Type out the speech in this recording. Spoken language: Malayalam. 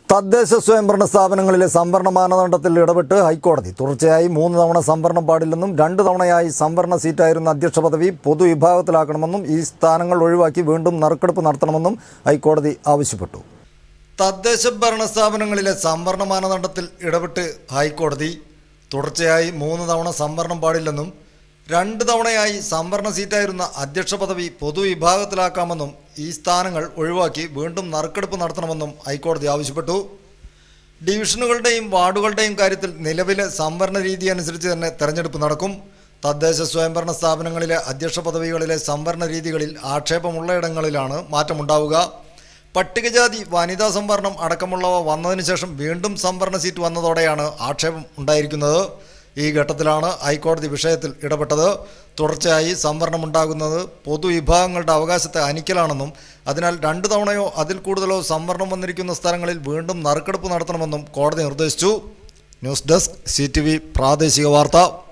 തദ്ദേശ സ്വയംഭരണ സ്ഥാപനങ്ങളിലെ സംവരണ മാനദണ്ഡത്തിൽ ഇടപെട്ട് ഹൈക്കോടതി തുടർച്ചയായി മൂന്ന് തവണ സംവരണം പാടില്ലെന്നും രണ്ട് തവണയായി സംവരണ സീറ്റായിരുന്ന അധ്യക്ഷ പദവി പൊതുവിഭാഗത്തിലാക്കണമെന്നും ഈ സ്ഥാനങ്ങൾ ഒഴിവാക്കി വീണ്ടും നറുക്കെടുപ്പ് നടത്തണമെന്നും ഹൈക്കോടതി ആവശ്യപ്പെട്ടു തദ്ദേശ ഭരണ സ്ഥാപനങ്ങളിലെ സംവരണ മാനദണ്ഡത്തിൽ ഇടപെട്ട് ഹൈക്കോടതി തുടർച്ചയായി മൂന്ന് തവണ സംവരണം പാടില്ലെന്നും രണ്ട് തവണയായി സംവരണ സീറ്റായിരുന്ന അധ്യക്ഷ പദവി പൊതുവിഭാഗത്തിലാക്കാമെന്നും ഈ സ്ഥാനങ്ങൾ ഒഴിവാക്കി വീണ്ടും നറുക്കെടുപ്പ് നടത്തണമെന്നും ഹൈക്കോടതി ആവശ്യപ്പെട്ടു ഡിവിഷനുകളുടെയും വാർഡുകളുടെയും കാര്യത്തിൽ നിലവിലെ സംവരണ രീതി അനുസരിച്ച് തന്നെ തെരഞ്ഞെടുപ്പ് നടക്കും തദ്ദേശ സ്വയംഭരണ സ്ഥാപനങ്ങളിലെ അധ്യക്ഷ പദവികളിലെ സംവരണ രീതികളിൽ ആക്ഷേപമുള്ളയിടങ്ങളിലാണ് മാറ്റമുണ്ടാവുക പട്ടികജാതി വനിതാ സംവരണം അടക്കമുള്ളവ വന്നതിന് ശേഷം വീണ്ടും സംവരണ സീറ്റ് വന്നതോടെയാണ് ആക്ഷേപം ഉണ്ടായിരിക്കുന്നത് ഈ ഘട്ടത്തിലാണ് ഹൈക്കോടതി വിഷയത്തിൽ ഇടപെട്ടത് തുടർച്ചയായി സംവരണമുണ്ടാകുന്നത് പൊതുവിഭാഗങ്ങളുടെ അവകാശത്തെ ഹനിക്കലാണെന്നും അതിനാൽ രണ്ട് തവണയോ അതിൽ കൂടുതലോ സംവരണം വന്നിരിക്കുന്ന സ്ഥലങ്ങളിൽ വീണ്ടും നറുക്കെടുപ്പ് നടത്തണമെന്നും കോടതി നിർദ്ദേശിച്ചു ന്യൂസ് ഡെസ്ക് സി പ്രാദേശിക വാർത്ത